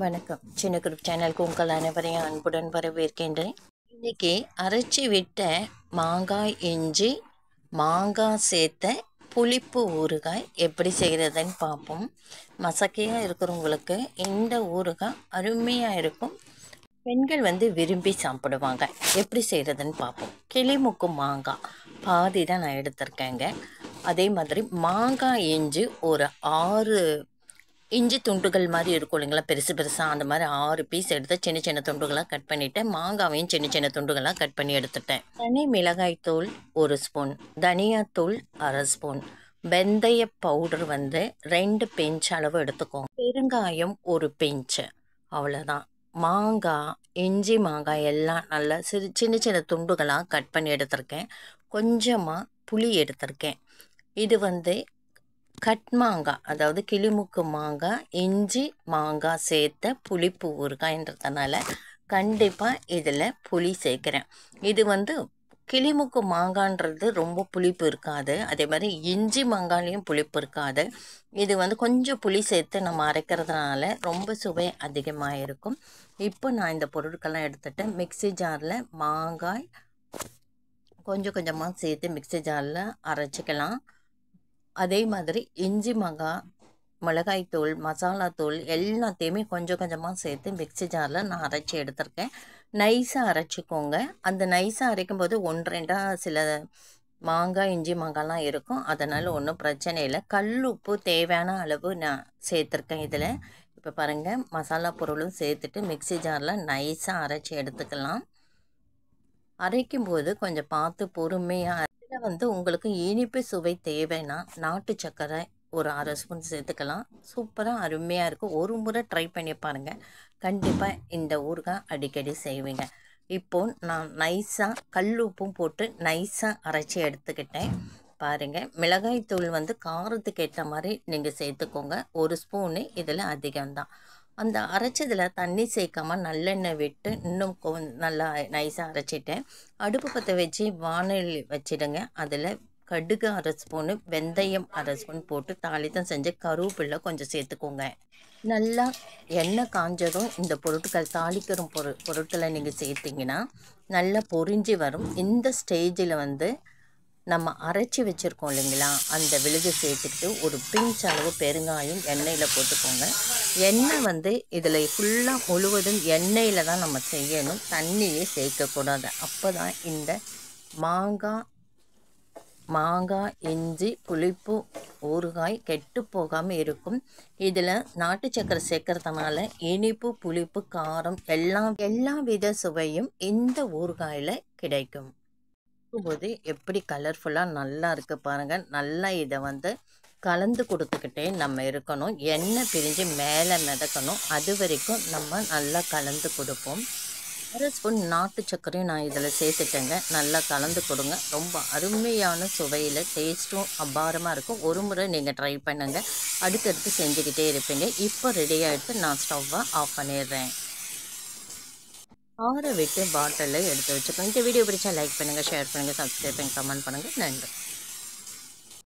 வணக்கம் சின்ன குரூப் சேனலுக்கு உங்கள் அனைவரையும் அன்புடன் வரவேற்கின்றேன் இன்னைக்கு அரைச்சி விட்ட மாங்காய் இஞ்சி மாங்காய் சேர்த்த புளிப்பு ஊறுகாய் எப்படி செய்கிறதுன்னு பார்ப்போம் மசக்கையாக இருக்கிறவங்களுக்கு இந்த ஊறுகாய் அருமையாக இருக்கும் பெண்கள் வந்து விரும்பி சாப்பிடுவாங்க எப்படி செய்கிறதுன்னு பார்ப்போம் கிளிமுக்கு மாங்காய் பாதி தான் நான் எடுத்திருக்கேங்க அதே மாதிரி மாங்காய் இஞ்சி ஒரு ஆறு இஞ்சி துண்டுகள் மாதிரி இருக்கும் இல்லைங்களா பெருசு பெருசாக அந்த மாதிரி ஆறு பீஸ் எடுத்து சின்ன சின்ன துண்டுகளாக கட் பண்ணிவிட்டேன் மாங்காவையும் சின்ன சின்ன துண்டுகளாக கட் பண்ணி எடுத்துட்டேன் தனி மிளகாய் தூள் ஒரு ஸ்பூன் தனியாத்தூள் அரை ஸ்பூன் வெந்தய பவுடர் வந்து ரெண்டு பிஞ்ச் அளவு எடுத்துக்கோங்க பெருங்காயம் ஒரு பிஞ்சு அவ்வளோதான் மாங்காய் இஞ்சி மாங்காய் எல்லாம் நல்லா சிறு சின்ன சின்ன துண்டுகளாக கட் பண்ணி எடுத்திருக்கேன் கொஞ்சமாக புளி எடுத்திருக்கேன் இது வந்து கட் மாங்காய் அதாவது கிளிமுக்கு மாங்காய் இஞ்சி மாங்காய் சேர்த்த புளிப்பு ஊறுகாய்ன்றதுனால கண்டிப்பாக இதில் புளி சேர்க்குறேன் இது வந்து கிளிமுக்கு மாங்கான்றது ரொம்ப புளிப்பு இருக்காது அதே மாதிரி இஞ்சி மாங்காய்லேயும் புளிப்பு இருக்காது இது வந்து கொஞ்சம் புளி சேர்த்து நம்ம அரைக்கிறதுனால ரொம்ப சுவை அதிகமாக இருக்கும் இப்போ நான் இந்த பொருட்கள்லாம் எடுத்துட்டேன் மிக்ஸி ஜாரில் மாங்காய் கொஞ்சம் கொஞ்சமாக சேர்த்து மிக்ஸி ஜாரில் அரைச்சிக்கலாம் அதே மாதிரி இஞ்சி மாங்காய் மிளகாய்த்தூள் மசாலாத்தூள் எல்லாத்தையுமே கொஞ்சம் கொஞ்சமாக சேர்த்து மிக்ஸி ஜாரில் நான் அரைச்சி எடுத்திருக்கேன் நைஸாக அரைச்சிக்கோங்க அந்த நைஸாக அரைக்கும் போது ஒன்று ரெண்டாக சில மாங்காய் இஞ்சி மாங்காய்லாம் இருக்கும் அதனால் ஒன்றும் பிரச்சனை இல்லை கல் உப்பு தேவையான அளவு நான் சேர்த்துருக்கேன் இதில் இப்போ பாருங்கள் மசாலா பொருளும் சேர்த்துட்டு மிக்ஸி ஜாரில் நைஸாக அரைச்சி எடுத்துக்கலாம் அரைக்கும்போது கொஞ்சம் பார்த்து பொறுமையாக இதில் வந்து உங்களுக்கு இனிப்பு சுவை தேவைன்னா நாட்டு சர்க்கரை ஒரு அரை ஸ்பூன் சேர்த்துக்கலாம் சூப்பராக அருமையாக இருக்கும் ஒரு முறை ட்ரை பண்ணி பாருங்கள் கண்டிப்பாக இந்த ஊறுகாய் அடிக்கடி செய்வீங்க இப்போ நான் நைஸாக கல் உப்பும் போட்டு நைஸாக அரைச்சி எடுத்துக்கிட்டேன் பாருங்கள் மிளகாய்த்தூள் வந்து காரத்துக்கு ஏற்ற மாதிரி நீங்கள் சேர்த்துக்கோங்க ஒரு ஸ்பூனு இதில் அதிகம்தான் அந்த அரைச்சதில் தண்ணி சேர்க்காம நல்லெண்ணெய் விட்டு இன்னும் கொ நல்லா நைஸாக அரைச்சிட்டேன் அடுப்பு பற்ற வச்சு வானல் வச்சிடுங்க அதில் கடுகு அரை ஸ்பூனு வெந்தயம் அரை ஸ்பூன் போட்டு தாளித்தம் செஞ்சு கருவேப்பில்லை கொஞ்சம் சேர்த்துக்கோங்க நல்லா எண்ணெய் காஞ்சதும் இந்த பொருட்கள் தாளிக்கிற பொரு பொருட்களை நீங்கள் சேர்த்திங்கன்னா நல்லா பொரிஞ்சு வரும் இந்த ஸ்டேஜில் வந்து நம்ம அரைச்சி வச்சுருக்கோம் இல்லைங்களா அந்த விழுது சேர்த்துக்கிட்டு ஒரு பிஞ்ச் அளவு பெருங்காயம் எண்ணெயில் போட்டுக்கோங்க எண்ணெய் வந்து இதில் ஃபுல்லாக முழுவதும் எண்ணெயில் தான் நம்ம செய்யணும் தண்ணியே சேர்க்கக்கூடாது அப்போ தான் இந்த மாங்காய் மாங்காய் இஞ்சி புளிப்பு ஊறுகாய் கெட்டு போகாமல் இருக்கும் இதில் நாட்டு சக்கரை சேர்க்கறதுனால இனிப்பு புளிப்பு காரம் எல்லா எல்லா வித சுவையும் இந்த ஊறுகாயில் கிடைக்கும் போது எப்படி கலர்ஃபுல்லாக நல்லா இருக்குது பாருங்கள் நல்லா இதை வந்து கலந்து கொடுத்துக்கிட்டே நம்ம இருக்கணும் எண்ணெய் பிரிஞ்சு மேலே மிதக்கணும் அது வரைக்கும் நம்ம நல்லா கலந்து கொடுப்போம் அரை ஸ்பூன் நாட்டு சர்க்கரையும் நான் இதில் சேர்த்துட்டேங்க நல்லா கலந்து கொடுங்க ரொம்ப அருமையான சுவையில் டேஸ்ட்டும் அபாரமாக இருக்கும் ஒரு முறை நீங்கள் ட்ரை பண்ணுங்கள் அடுத்தடுத்து செஞ்சுக்கிட்டே இருப்பீங்க இப்போ ரெடி ஆகிட்டு நான் ஸ்டவ்வை ஆஃப் பண்ணிடுறேன் ஆற விட்டு பாட்டிலில் எடுத்து வச்சுக்கோங்க இந்த வீடியோ பிடிச்சா லைக் பண்ணுங்கள் ஷேர் பண்ணுங்கள் சப்ஸ்கிரைப் பண்ணுங்கள் கமெண்ட் பண்ணுங்கள் நன்றி